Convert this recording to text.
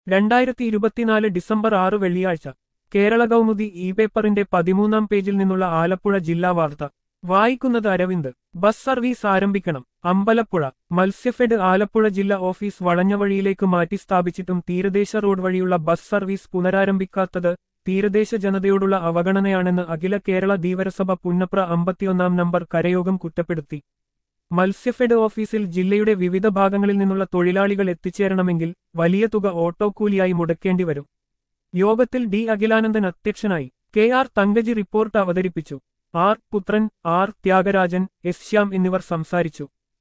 രണ്ടായിരത്തി ഇരുപത്തിനാല് ഡിസംബർ ആറ് വെള്ളിയാഴ്ച കേരള കൗമുദി ഇ പേപ്പറിന്റെ പതിമൂന്നാം പേജിൽ നിന്നുള്ള ആലപ്പുഴ ജില്ലാ വാർത്ത വായിക്കുന്നത് അരവിന്ദ് ബസ് സർവീസ് ആരംഭിക്കണം അമ്പലപ്പുഴ മത്സ്യഫെഡ് ആലപ്പുഴ ജില്ലാ ഓഫീസ് വളഞ്ഞവഴിയിലേക്ക് മാറ്റി സ്ഥാപിച്ചിട്ടും തീരദേശ റോഡ് വഴിയുള്ള ബസ് സർവീസ് പുനരാരംഭിക്കാത്തത് തീരദേശ ജനതയോടുള്ള അവഗണനയാണെന്ന് അഖില കേരള ധീവരസഭ പുന്നപ്ര അമ്പത്തിയൊന്നാം നമ്പർ കരയോഗം കുറ്റപ്പെടുത്തി മത്സ്യഫെഡ് ഓഫീസിൽ ജില്ലയുടെ വിവിധ ഭാഗങ്ങളിൽ നിന്നുള്ള തൊഴിലാളികൾ എത്തിച്ചേരണമെങ്കിൽ വലിയ തുക ഓട്ടോ കൂലിയായി മുടക്കേണ്ടി വരും യോഗത്തിൽ ഡി അഖിലാനന്ദൻ അധ്യക്ഷനായി കെ ആർ തങ്കജി റിപ്പോർട്ട് അവതരിപ്പിച്ചു R Puthran R Thyagarajan S Shyam എന്നിവർ സംസാരിച്ചു